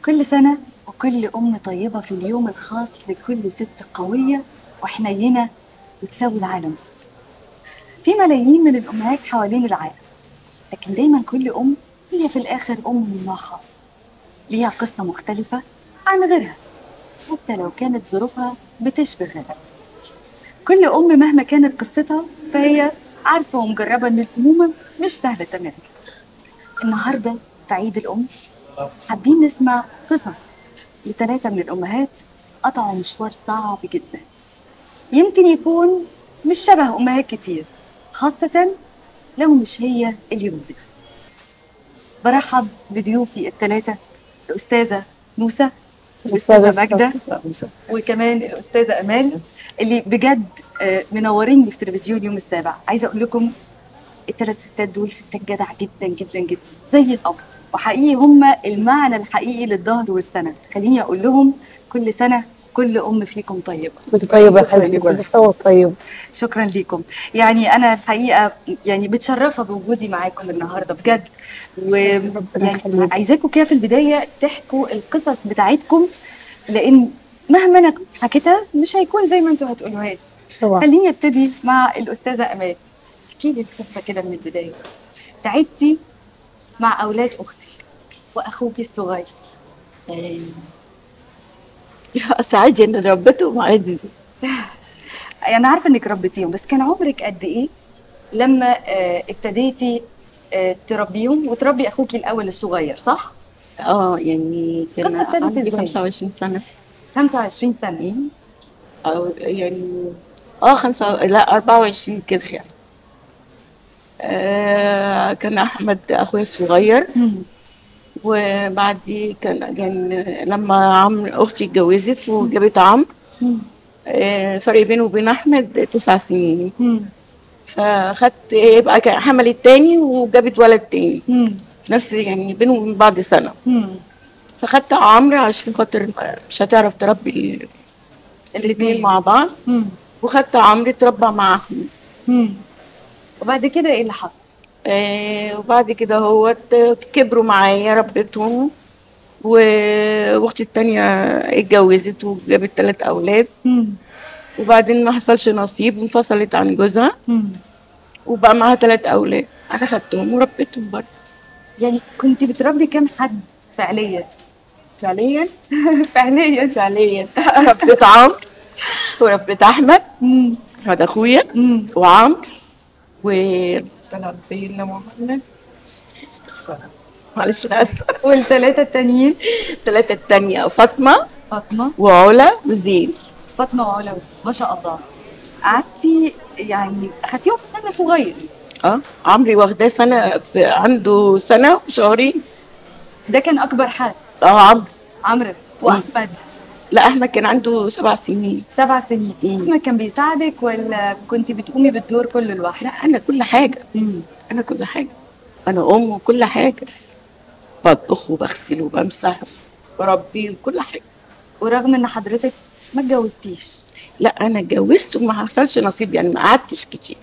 كل سنة وكل أم طيبة في اليوم الخاص لكل ست قوية وحنينة وتساوي العالم في ملايين من الأمهات حوالين العالم لكن دايما كل أم هي في الآخر أم من نوع خاص ليها قصة مختلفة عن غيرها حتى لو كانت ظروفها بتشبه غيرها كل أم مهما كانت قصتها فهي عارفة ومجربة إن الأمومة مش سهلة تماما النهاردة في عيد الأم حابين نسمع قصص لثلاثة من الأمهات قطعوا مشوار صعب جدا يمكن يكون مش شبه أمهات كتير خاصة لو مش هي اليوم ده برحب بضيوفي الثلاثة الأستاذة موسى الأستاذة ماجدة وكمان الأستاذة أمال اللي بجد آه، منوريني في تلفزيون يوم السابع عايزة أقول لكم الثلاث ستات دول ستات جدع جدا جدا جدا زي الأب وحقيقي هم المعنى الحقيقي للظهر والسند خليني أقول لهم كل سنة كل أم فيكم طيبة وانت طيبة يا شكراً حبيبتي لكم. كل سنة وانت طيب شكرا ليكم يعني انا الحقيقه يعني متشرفه بوجودي معاكم النهارده بجد ويعني يخليك. عايزاكم كده في البدايه تحكوا القصص بتاعتكم لان مهما انا حكيتها مش هيكون زي ما انتوا هتقولوها لي طبعا خليني ابتدي مع الاستاذه امال احكي لي القصه كده من البدايه تعبتي مع اولاد اختك واخوك الصغير سعيدة إن ربيتهم عادي انا عارفه انك ربيتيهم بس كان عمرك قد ايه لما آه، ابتديتي آه، تربيهم وتربي اخوكي الاول الصغير صح اه يعني كان قصة ابتدت عندي إزاي؟ 25 سنة 25 سنه أو يعني اه خمسة لا 24 كده يعني آه كان أحمد أخويا الصغير وبعد كان كان لما عم أختي اتجوزت وجابت عمرو آه الفرق بينه وبين أحمد تسع سنين فخدت يبقى كان حملت تاني وجابت ولد تاني في نفس يعني بينهم وبين بعض سنة فخدت عمرو عشان خاطر مش هتعرف تربي ال- الاتنين مع بعض وخدت عمرو اتربى مع احمد وبعد كده ايه اللي حصل آه وبعد كده هو كبروا معايا ربيتهم و- واختي التانية اتجوزت وجابت تلات أولاد وبعدين ما حصلش نصيب وانفصلت عن جوزها وبقى معاها تلات أولاد أنا خدتهم وربيتهم برضه يعني كنت بتربي كام حد فعليا فعليا فعليا فعليا ربيت عمرو وربيت أحمد أحمد أخويا وعمرو و طلع سيدنا محمد معلش أنا آسفة والثلاثه التانيين الثلاثة التانية فاطمة فاطمه وعلا وزين فاطمه وعلا ما شاء الله قعدتي يعني اخدتيهم في سن صغير اه عمري واخداه سنة في عنده سنة وشهرين ده كان اكبر حد اه عمرو عمرو واحمد لا أحمد كان عنده سبع سنين سبع سنين مم. احمد كان بيساعدك ولا كنت بتقومي بالدور كله لا لوحدك أنا كل حاجة أنا كل حاجة أنا أم وكل حاجة بطبخ وبغسل وبمسح وربي وكل حاجة ورغم ان حضرتك ما اتجوزتيش لا أنا اتجوزت وما حصلش نصيب يعني ما قعدتش كتير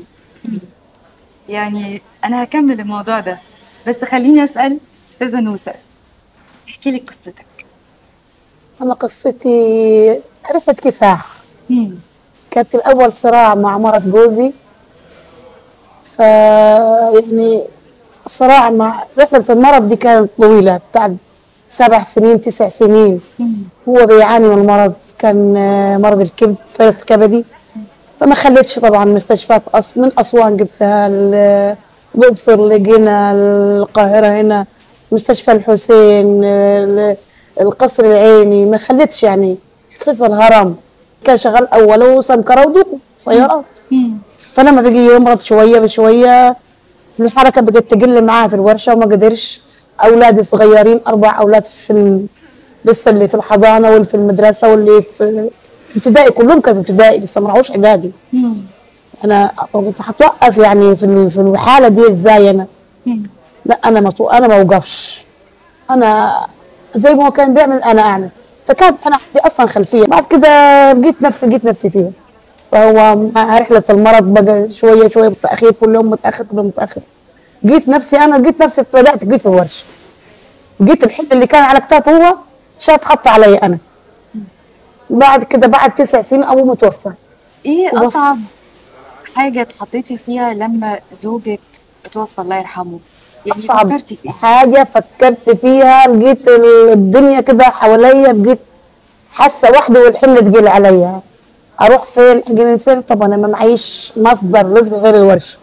يعني انا هكمل الموضوع ده بس خليني اسال استاذه نوسه احكي لي قصتك أنا قصتي رحلة كفاح مم. كانت الأول صراع مع مرة جوزي ف يعني الصراع مع رحلة المرض دي كانت طويلة بتاع سبع سنين تسع سنين هو بيعاني من المرض كان آه، مرض الكبد فيروس كبدي فما خليتش طبعا مستشفيات أس من أسوان جبتها ال- الأقصر لقينا القاهرة هنا مستشفى الحسين ال- القصر العيني ما خليتش يعني صفر الهرم كان شغال أول وسمكرة ودوكو سيارات فلما بيجي يمرض شوية بشوية الحركة بقت تقل معاه في الورشة وما قدرش أولادي صغيرين أربع أولاد في السن لسه اللي في الحضانة واللي في المدرسة واللي في في ابتدائي كلهم كانوا في ابتدائي لسه ما راحوش إعدادي أنا كنت هتوقف يعني في ال- في الحالة دي إزاي أنا لا أنا ما تو- أنا ما أوقفش أنا زي ما هو كان بيعمل أنا أعمل فكانت أنا عندي أصلا خلفية بعد كده لقيت نفسي لقيت نفسي فيها فهو مع رحلة المرض بقى شوية شوية متأخر كل يوم متأخر كل يوم متأخر جيت نفسي أنا لقيت نفسي بدأت جيت في الورشة جيت الحد اللي كان على كتافه هو شات حط علي انا بعد كده بعد تسع سنين ابوه متوفى ايه وبس. اصعب حاجه اتحطيتي فيها لما زوجك توفى الله يرحمه يعني اصعب فكرتي في ايه حاجه فكرت فيها لقيت ال- الدنيا كده حواليا بقيت حاسه وحده والحمل تقيل عليا اروح فين اجي من فين طب انا ما معيش مصدر رزق غير الورشه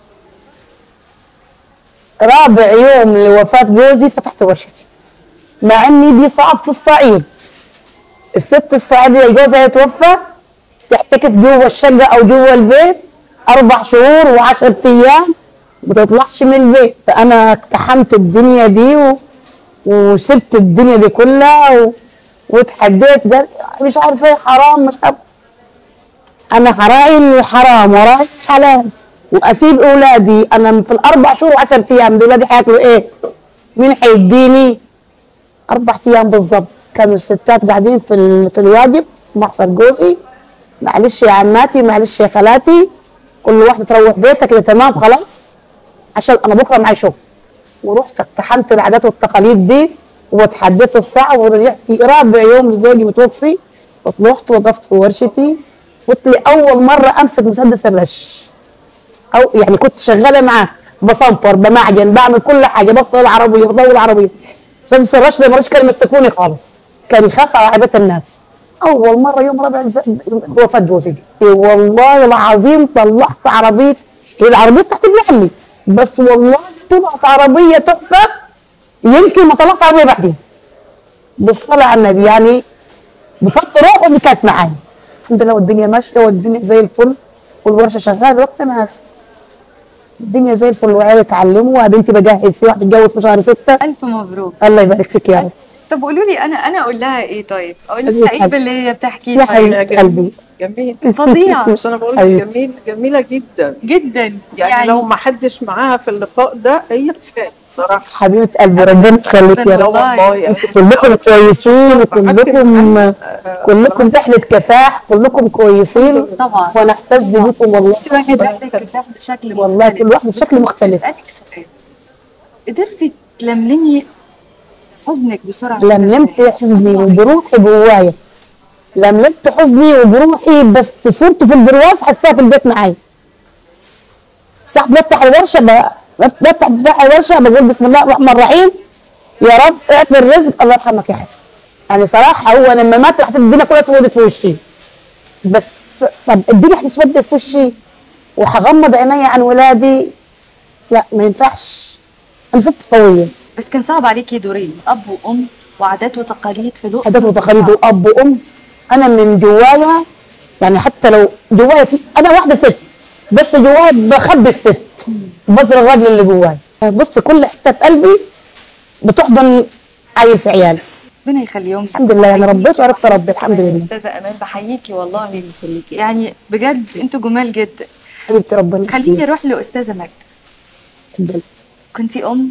رابع يوم لوفاه جوزي فتحت ورشتي مع اني دي صعب في الصعيد الست الصعيديه جوزها يتوفى تحتكف جوه الشقه او جوه البيت اربع شهور وعشرة ايام ما تطلعش من البيت انا اقتحمت الدنيا دي و... وسبت الدنيا دي كلها و... واتحديت قال مش عارفه ايه حرام مش عارف انا هراعي الحرام وراعي الحلال واسيب اولادي انا في الاربع شهور وعشرة ايام دول اولادي هياكلوا ايه؟ مين هيديني؟ اربع ايام بالظبط كانوا الستات قاعدين في ال... في الواجب محصر جوزي معلش يا عماتي معلش يا خالاتي كل واحده تروح بيتها كده تمام خلاص عشان انا بكره معي شغل ورحت اقتحمت العادات والتقاليد دي واتحديت الساعه ورجعت رابع يوم لزوجي متوفي وطلعت وقفت في ورشتي قلت لي اول مره امسك مسدس الرش او يعني كنت شغاله معاه بصنفر بمعجن بعمل كل حاجه بصل العربيه بضوي العربيه مسدس الرش ده مرش كانوا يمسكوني خالص كان يخاف على عيبات الناس اول مره يوم رابع ز- وفاه جوزي دي والله العظيم طلعت عربيه هي العربيه تحت بلحمي بس والله طلعت عربيه تحفه يمكن ما طلعت عربيه بعدين بالصلاه على النبي يعني بفضل روحه اللي كانت معايا الحمد لله والدنيا ماشيه والدنيا زي الفل والورشه شغاله وقت ناس الدنيا زي الفل وعيالي اتعلموا وبنتي بجهز في واحد اتجوز في شهر ستة الف مبروك الله يبارك فيك يا رب طب قولوا لي انا انا اقول لها ايه طيب اقول حبيبة لها ايه قلبي. باللي هي بتحكيه يا طيب حبيبه قلبي جميل فظيعه مش انا بقول لك حبيبتي. جميل جميله جدا جدا يعني, يعني لو ما حدش معاها في اللقاء ده هي كفايه صراحه حبيبه قلبي ربنا يخليك يا رب والله. والله يعني كلكم كويسين وكلكم كلكم رحلة كفاح كلكم كويسين طبعا وانا اعتز بكم والله كل واحد رحلة كفاح بشكل والله مختلف كل واحد بشكل بس مختلف. اسالك سؤال قدرتي تلملمي حزنك بسرعه لملمت إزاي؟ حزني الله. وبروحي جوايا لملمت حزني وبروحي بس صورته في البرواز حسها في البيت معايا ساعة بفتح الورشة ب- بفتح بفتح الورشة بقول بسم الله الرحمن الرحيم يا رب اعطي الرزق الله يرحمك يا حسن يعني صراحة هو لما مات حسيت الدنيا كلها سودت في وشي بس طب الدنيا هتسود في وشي وهغمض عيني عن ولادي لا ما ينفعش انا ست قوية بس كان صعب عليكي دورين اب وام وعادات وتقاليد في الاقصر عادات وتقاليد واب وام انا من جوايا يعني حتى لو جوايا في انا واحده ست بس جوايا بخبي الست بظهر الراجل اللي جوايا بص كل حته في قلبي بتحضن عيل في عيالي ربنا يخليهم الحمد لله يعني ربيت وعرفت اربي الحمد لله استاذه امان بحييكي والله يعني بجد انتوا جمال جدا حبيبتي ربنا خليني يخليك. اروح لاستاذه ماجده الحمد لله. كنتي ام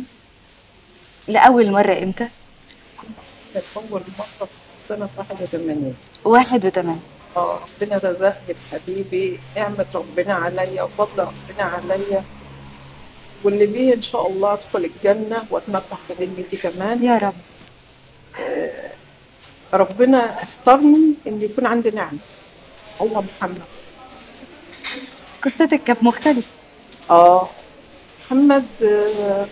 لاول مره امتى كانت اول مره في سنه 81 واحد وثمانية اه ربنا رزقني بحبيبي نعمه ربنا عليا وفضل ربنا عليا واللي بيه ان شاء الله ادخل الجنه واتمتع في دنيتي كمان يا رب ربنا اختارني ان يكون عندي نعمه هو محمد بس قصتك كانت مختلفه اه محمد آه،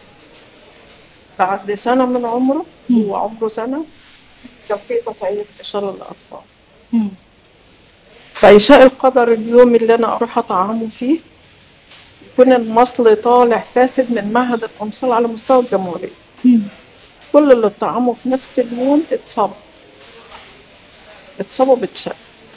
بعد سنة من عمره هو عمره سنة كان في تطعيم انتشار الأطفال مم. فيشاء القدر اليوم اللي أنا أروح أطعمه فيه يكون المصل طالع فاسد من معهد الأمصال على مستوى الجمهورية مم. كل اللي طعموا في نفس اليوم اتصابوا اتصابوا بتشل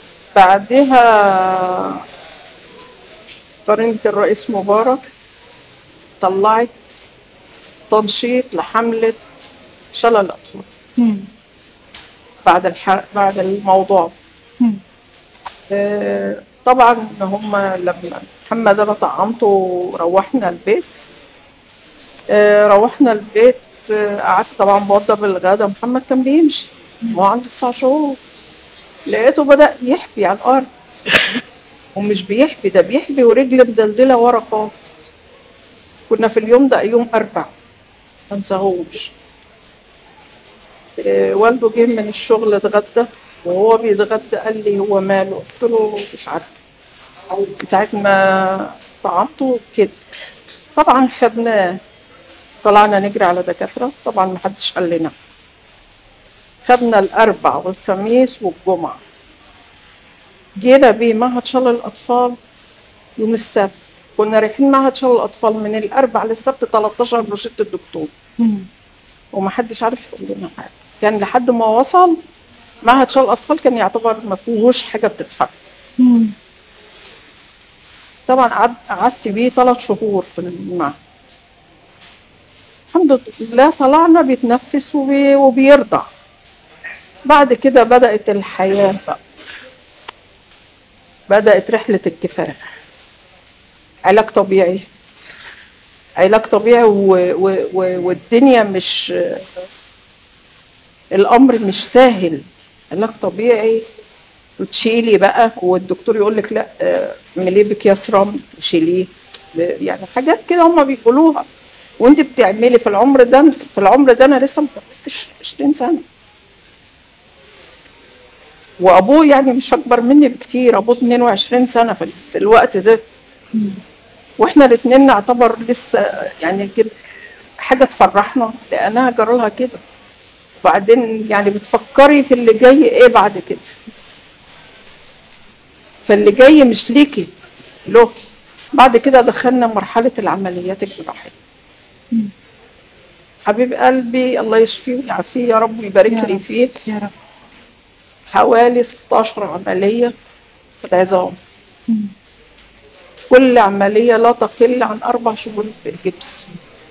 بعدها قرينة الرئيس مبارك طلعت تنشيط لحملة شلل الأطفال مم. بعد الحرق بعد الموضوع ده. مم. آه، طبعا هم لما محمد انا طعمته وروحنا البيت آه، روحنا البيت آه، قعدت طبعا بوضب الغدا محمد كان بيمشي هو عنده تسع شهور لقيته بدأ يحبي على الأرض ومش بيحبي ده بيحبي ورجل مدلدلة ورا خالص كنا في اليوم ده يوم أربع ما انساهوش آه، والده جه من الشغل اتغدى وهو بيتغدى قال لي هو ماله قلت له مش عارفه من ساعة ما طعمته كده طبعا خدناه طلعنا نجري على دكاترة طبعا ما حدش قال لنا خدنا الأربع والخميس والجمعة جينا بيه معهد شلل الأطفال يوم السبت كنا رايحين معهد شلل الأطفال من الأربع للسبت 13 روشتة الدكتور مم. ومحدش عارف يقول لنا حاجة كان لحد ما وصل معهد شلل الأطفال كان يعتبر ما فيهوش حاجة بتتحرك مم. طبعا قعد- قعدت بيه ثلاث شهور في المعهد الحمد لله طلعنا بيتنفس وبي وبيرضع بعد كده بدأت الحياة بقى بدأت رحلة الكفاح علاج طبيعي علاج طبيعي و... و... و... والدنيا مش الأمر مش سهل علاج طبيعي وتشيلي بقى والدكتور يقول لك لا آه، اعمليه بأكياس رمل وشيليه ب- يعني حاجات كده هم بيقولوها وانت بتعملي في العمر ده في العمر ده انا لسه ما كملتش 20 سنه وابوه يعني مش اكبر مني بكتير ابوه 22 سنه في, ال- في الوقت ده واحنا الاثنين نعتبر لسه يعني كده حاجه تفرحنا لانها جرالها كده وبعدين يعني بتفكري في اللي جاي ايه بعد كده فاللي جاي مش ليكي له بعد كده دخلنا مرحله العمليات الجراحيه حبيب قلبي الله يشفيه ويعافيه يا رب ويبارك يا لي رب. فيه يا رب حوالي 16 عملية في العظام كل عملية لا تقل عن أربع شهور في الجبس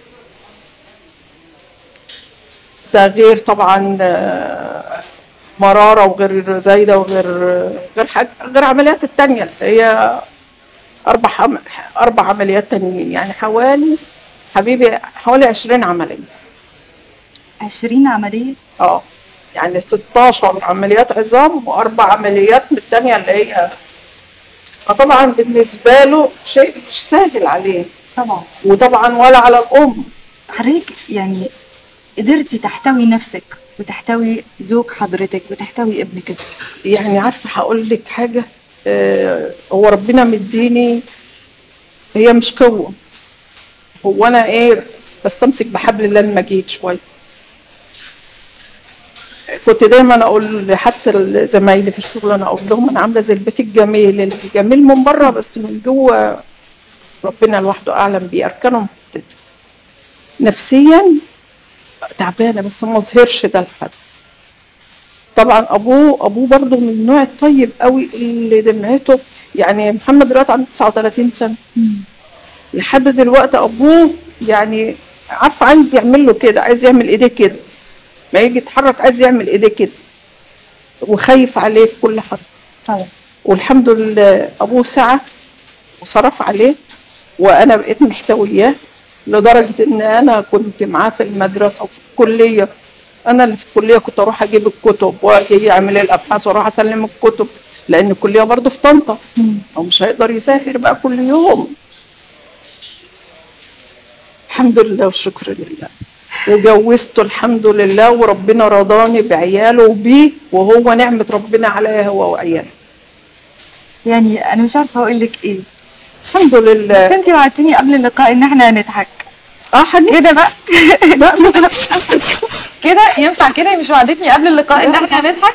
ده غير طبعا آه، مرارة وغير زايدة وغير غير حاجة غير عمليات التانية اللي هي أربع عم- أربع عمليات تانيين يعني حوالي حبيبي حوالي 20 عملية 20 عملية اه يعني 16 عمليات عظام واربع عمليات من الثانيه اللي هي فطبعا بالنسبه له شيء مش سهل عليه طبعا وطبعا ولا على الام حضرتك يعني قدرتي تحتوي نفسك وتحتوي زوج حضرتك وتحتوي ابنك ازاي يعني عارفه هقول لك حاجه آه هو ربنا مديني هي مش قوه هو انا ايه بستمسك بحبل الله المجيد شويه كنت دايما اقول حتى زمايلي في الشغل انا اقول لهم انا عامله زي البيت الجميل الجميل من بره بس من جوه ربنا لوحده اعلم بيه اركانه محدده نفسيا تعبانه بس ما اظهرش ده لحد طبعا ابوه ابوه برضه من النوع الطيب قوي اللي دمعته يعني محمد دلوقتي عنده 39 سنه لحد دلوقتي ابوه يعني عارفه عايز يعمل له كده عايز يعمل ايديه كده ما يجي يتحرك عايز يعمل ايديه كده وخايف عليه في كل حركه طبعا والحمد لله ابوه سعى وصرف عليه وانا بقيت محتوياه لدرجه ان انا كنت معاه في المدرسه وفي الكليه انا اللي في الكليه كنت اروح اجيب الكتب واجي اعمل الابحاث واروح اسلم الكتب لان الكليه برضه في طنطا او مش هيقدر يسافر بقى كل يوم الحمد لله والشكر لله وجوزته الحمد لله وربنا رضاني بعياله وبيه وهو نعمة ربنا عليا هو وعياله يعني انا مش عارفه اقول لك ايه الحمد بس لله انت وعدتيني قبل اللقاء ان احنا هنضحك اه حنين كده بقى لا لا كده ينفع كده مش وعدتني قبل اللقاء ان احنا هنضحك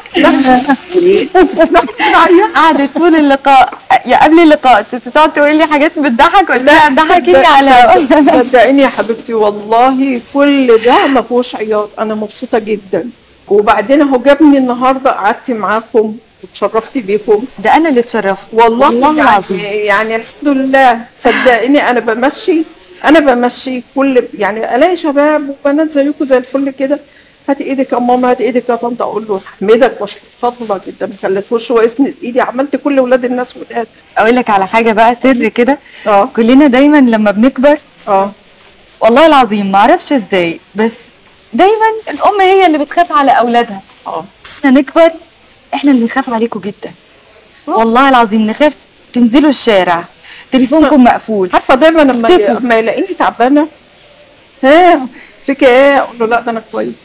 قعدت طول اللقاء يا قبل اللقاء ت- تقعد تقول لي حاجات بتضحك قلت لها ضحكيني صدق- على صدق- صدقيني يا حبيبتي والله كل ده ما فيهوش عياط انا مبسوطه جدا وبعدين اهو جابني النهارده قعدت معاكم واتشرفت بيكم ده انا اللي اتشرفت والله, والله يعني, العظيم يعني الحمد لله صدقيني انا بمشي انا بمشي كل يعني الاقي شباب وبنات زيكم زي الفل كده هات ايدك يا ماما هات ايدك يا طنط اقول له احمدك واشكر فضلك انت ما خليتهوش هو يسند ايدي عملت كل ولاد الناس ولاد اقول لك على حاجه بقى سر كده اه كلنا دايما لما بنكبر اه والله العظيم ما اعرفش ازاي بس دايما الام هي اللي بتخاف على اولادها اه احنا نكبر احنا اللي نخاف عليكم جدا والله العظيم نخاف تنزلوا الشارع تليفونكم مقفول عارفه دايما لما اختفوا. لما يلاقيني تعبانه ها فيك ايه اقول له لا ده انا كويسه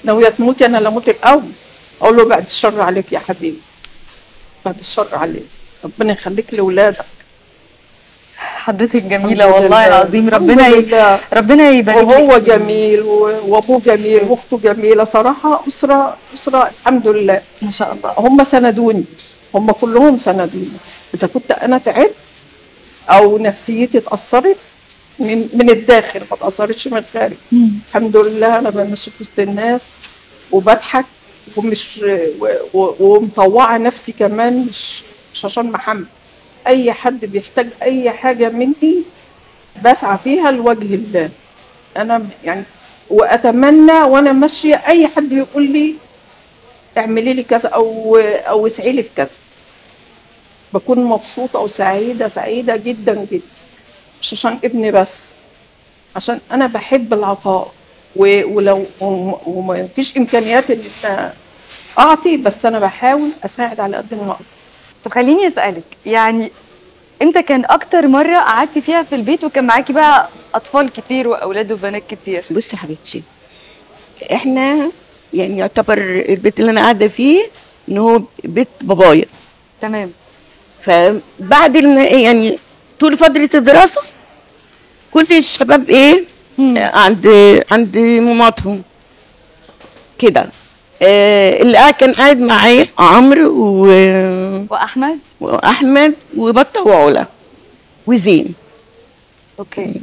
ناويه تموتي انا لا اموت الاول اقول له بعد الشر عليك يا حبيبي بعد الشر عليك ربنا يخليك لاولادك حضرتك جميله الحمد والله لله. العظيم الحمد ربنا ي... لله. ربنا يبارك وهو لك فيه. جميل و- وابوه جميل واخته جميله صراحه اسره اسره الحمد لله ما شاء الله هم سندوني هم كلهم سندوني اذا كنت انا تعبت او نفسيتي اتاثرت من من الداخل ما اتاثرتش من الخارج الحمد لله انا بمشي في وسط الناس وبضحك ومش و- و- ومطوعه نفسي كمان مش مش عشان محمد اي حد بيحتاج اي حاجه مني بسعى فيها لوجه الله انا يعني واتمنى وانا ماشيه اي حد يقول لي اعملي لي كذا او او اسعي لي في كذا بكون مبسوطه وسعيده سعيده جدا جدا مش عشان ابني بس عشان انا بحب العطاء و- ولو وم- وما فيش امكانيات ان انا اعطي بس انا بحاول اساعد على قد ما اقدر طب خليني اسالك يعني امتى كان اكتر مره قعدتي فيها في البيت وكان معاكي بقى اطفال كتير واولاد وبنات كتير بصي يا حبيبتي احنا يعني يعتبر البيت اللي انا قاعده فيه ان هو بيت بابايا تمام فبعد الم- يعني طول فتره الدراسه كل الشباب ايه عند عند ماماتهم كده آه اللي قاعد كان قاعد معايا عمرو و- واحمد واحمد وبطه وعلا وزين اوكي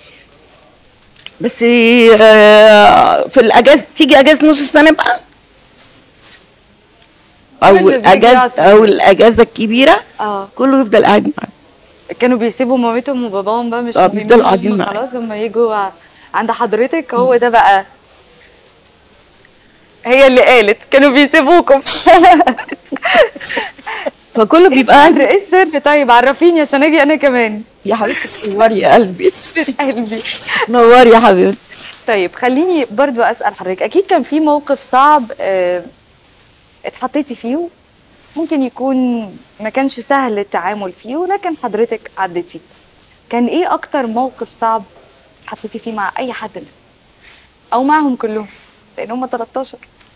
بس آه، في الاجازه تيجي اجازه نص السنه بقى او كله بيجي اجازه يقعد في او البيت. الاجازه الكبيره اه كله يفضل قاعد معانا كانوا بيسيبوا مامتهم وباباهم بقى مش آه، مهمين بيفضلوا قاعدين هم معايا. خلاص لما يجوا عند حضرتك هو ده بقى هي اللي قالت كانوا بيسيبوكم فكله بيبقى قاعد ايه السر طيب عرفيني عشان اجي انا كمان يا حبيبتي نوري يا قلبي قلبي نوري يا حبيبتي طيب خليني برضو اسال حضرتك اكيد كان في موقف صعب آه، اتحطيتي فيه ممكن يكون ما كانش سهل التعامل فيه ولكن حضرتك عديتيه كان ايه اكتر موقف صعب اتحطيتي فيه مع اي حد منهم او معهم كلهم لان هم 13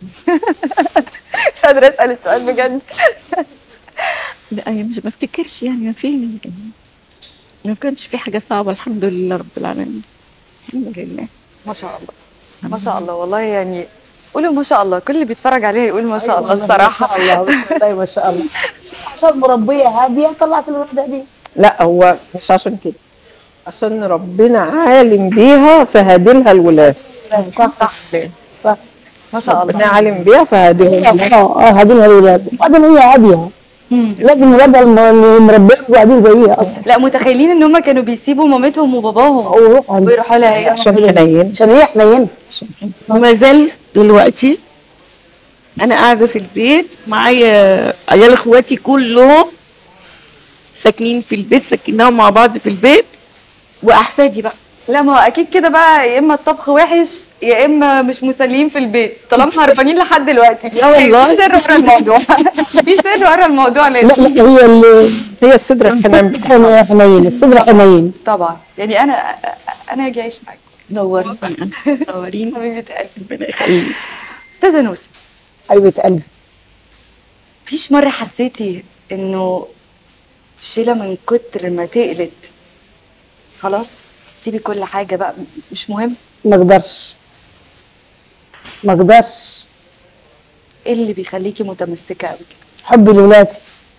مش قادره اسال السؤال بجد لا يعني مش بفتكرش يعني ما في يعني ما كانش في حاجه صعبه الحمد لله رب العالمين الحمد لله ما شاء الله ما شاء الله والله يعني قولوا ما شاء الله كل اللي بيتفرج عليها يقول ما شاء الله الصراحه ما شاء الله بسم الله ما شاء الله عشان مربيه هاديه طلعت الولد هاديه لا هو مش عشان كده عشان ربنا عالم بيها فهادلها الولاد صح صح صح ما شاء الله ربنا عالم بيها فهادلها اه اه هادينها الولاد وبعدين هي هاديه لازم ولادها الم- اللي مربيهم قاعدين زيها اصلا لا متخيلين ان هم كانوا بيسيبوا مامتهم وباباهم ويروحوا عند- ويروحوا لها هي عشان حنين عشان هي حنينه وما زال دلوقتي انا قاعده في البيت معايا عيال اخواتي كلهم ساكنين في البيت ساكناهم مع بعض في البيت واحفادي بقى لا ما هو اكيد كده بقى يا اما الطبخ وحش يا اما مش مسليين في البيت طالما هربانين لحد دلوقتي في لا والله. في سر ورا الموضوع في سر ورا الموضوع لا لازم لا هي اللي هي الصدر الحنان حن- حنين الصدر حنين طبعا يعني انا انا هاجي اعيش معاك نوريني نوريني حبيبه قلبي ربنا يخليك استاذه نوسه حبيبه قلبي فيش مره حسيتي انه الشيله من كتر ما تقلت خلاص سيبي كل حاجه بقى مش مهم ما اقدرش ما اقدرش ايه اللي بيخليكي متمسكه قوي كده حبي لولادي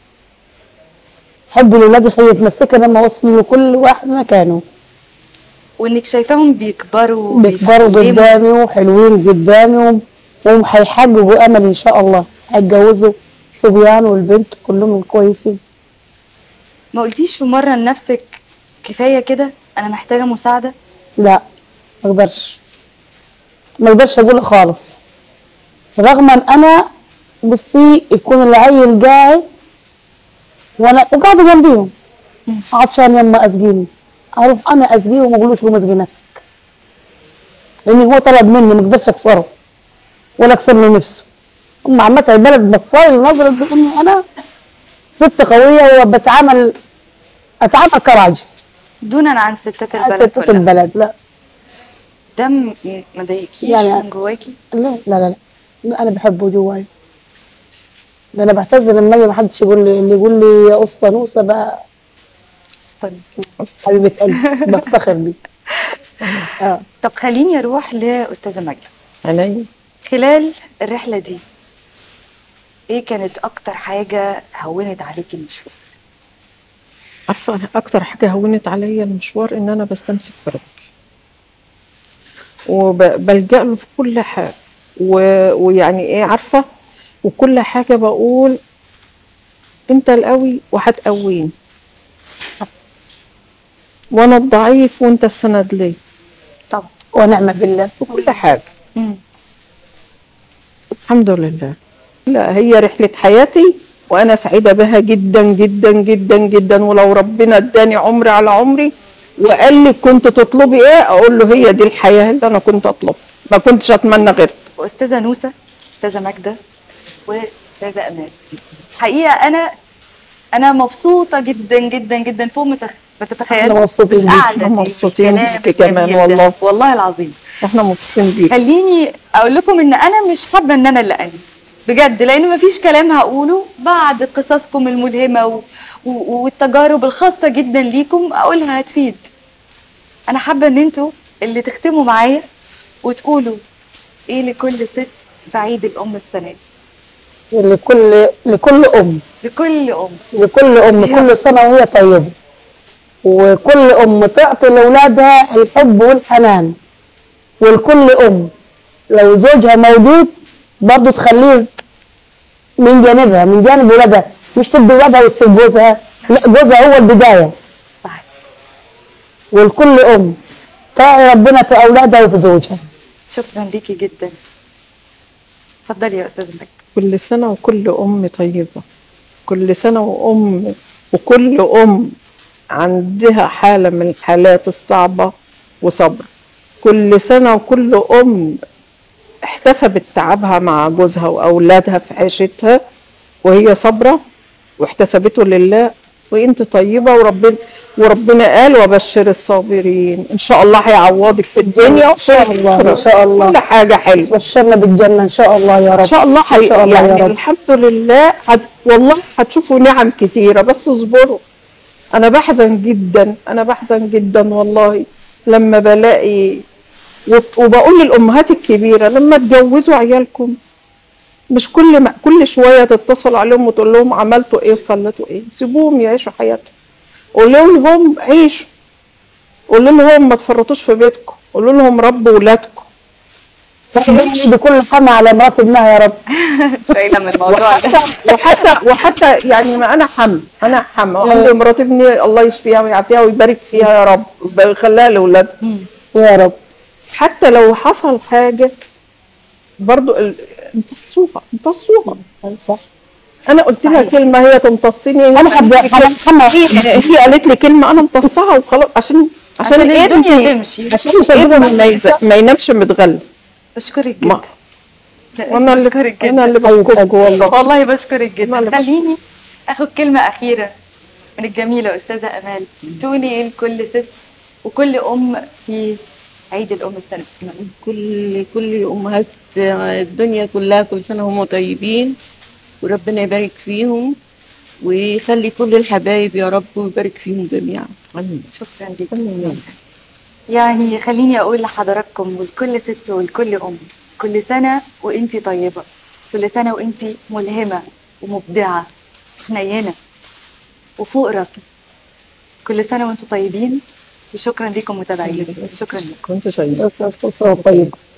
حبي لولادي خلي يتمسكوا لما وصلوا لكل واحد مكانه وانك شايفاهم بيكبروا بيكبروا وبيتعلموا. قدامي وحلوين قدامي و- وهم هيحققوا امل ان شاء الله هيتجوزوا صبيان والبنت كلهم كويسين ما قلتيش في مره لنفسك كفايه كده انا محتاجه مساعده لا ما اقدرش ما اقدرش اقولها خالص رغم ان انا بصي يكون العيل قاعد وانا وقاعده جنبيهم عطشان يما اسقيني اروح انا اسقيه وما اقولوش قوم اسقي نفسك لان هو طلب مني ما اقدرش اكسره ولا اكسر له نفسه هم عامة البلد بتصاري نظرة اني انا ست قوية وبتعامل اتعامل كراجل دونا عن ستات البلد ستات كلها. البلد لا ده م- ما ضايقكيش يعني- من جواكي لا لا لا, لا. انا بحبه جواي ده انا بعتذر لما اجي ما حدش يقول لي اللي يقول لي يا اسطى نوسه بقى استني استني حبيبه قلبي بفتخر بيه اه طب خليني اروح لاستاذه ماجده عينيا خلال الرحله دي ايه كانت اكتر حاجه هونت عليكي المشوار عارفة أكتر حاجة هونت عليا المشوار إن أنا بستمسك بربي وبلجأ له في كل حاجة و... ويعني إيه عارفة وكل حاجة بقول أنت القوي وهتقويني وأنا الضعيف وأنت السند لي طبعا ونعم بالله في كل حاجة مم. الحمد لله لا هي رحلة حياتي وأنا سعيدة بها جدا جدا جدا جدا ولو ربنا اداني عمري على عمري وقال لي كنت تطلبي ايه اقول له هي دي الحياة اللي انا كنت اطلبها ما كنتش اتمنى غيرها واستاذه نوسه استاذه ماجده واستاذه امال حقيقه انا انا مبسوطه جدا جدا جدا فوق ما تخ- ما تتخيلوا إحنا مبسوطين بيك. بالقعدة إحنا دي، مبسوطين بالكلام بيك كمان الجميل ده. والله. والله العظيم احنا مبسوطين بيك خليني اقول لكم ان انا مش حابه ان انا اللي اني بجد لان مفيش كلام هقوله بعد قصصكم الملهمه و... و... والتجارب الخاصه جدا ليكم اقولها هتفيد انا حابه ان انتوا اللي تختموا معايا وتقولوا ايه لكل ست في عيد الام السنه دي لكل لكل ام لكل ام لكل ام كل سنه وهي طيبه وكل ام تعطي لاولادها الحب والحنان ولكل ام لو زوجها موجود برضه تخليه من جانبها من جانب ولادها مش تدي ولادها وتسيب جوزها لا جوزها هو البدايه صحيح ولكل ام طاعي ربنا في اولادها وفي زوجها شكرا ليكي جدا اتفضلي يا استاذه مجد كل سنة وكل ام طيبة كل سنة وام وكل ام عندها حالة من الحالات الصعبة وصبر كل سنة وكل ام احتسبت تعبها مع جوزها واولادها في عيشتها وهي صابره واحتسبته لله وانت طيبه وربنا وربنا قال وبشر الصابرين ان شاء الله هيعوضك في الدنيا إن شاء الله، والآخرة. إن شاء الله. كل حاجه حلوه بشرنا بالجنه ان شاء الله يا رب ان شاء الله حي... إن شاء الله يا يعني رب. الحمد لله هت... والله هتشوفوا نعم كتيره بس اصبروا انا بحزن جدا انا بحزن جدا والله لما بلاقي و- وبقول للامهات الكبيره لما تجوزوا عيالكم مش كل ما كل شويه تتصل عليهم وتقول لهم عملتوا ايه وخلتوا ايه سيبوهم يعيشوا حياتهم قولوا لهم عيشوا قولوا لهم ما تفرطوش في بيتكم قولوا لهم ربوا ولادكم دي كل حما على مرات ابنها يا رب شايله من الموضوع ده وحتى وحتى وحتى يعني ما انا حم انا حم عندي مرات ابني الله يشفيها ويعافيها ويبارك فيها يا رب ويخليها لاولادها يا رب حتى لو حصل حاجه برضو ال- امتصوها امتصوها صح انا قلت لها كلمه هي تمتصني انا حب حما هي هي قالت لي كلمه انا امتصها وخلاص عشان عشان ابني- الدنيا تمشي عشان ابني ما, يز- ما ينامش متغلب بشكرك ما- جدا لا وانا اللي بشكرك جدا انا اللي بشكركم والله والله بشكرك أنا جدا اللي بشكرك. خليني اخد كلمه اخيره من الجميله استاذه امال تقولي ايه لكل ست وكل ام في عيد الام السنه دي؟ كل كل امهات الدنيا كلها كل سنه هم طيبين وربنا يبارك فيهم ويخلي كل الحبايب يا رب ويبارك فيهم جميعا شكرا لك يعني خليني اقول لحضراتكم ولكل ست ولكل ام كل سنه وانتي طيبه كل سنه وانتي ملهمه ومبدعه حنينه وفوق راسنا كل سنه وانتم طيبين وشكرا لكم متابعينا شكرا لكم كنت طيبه بس بس طيب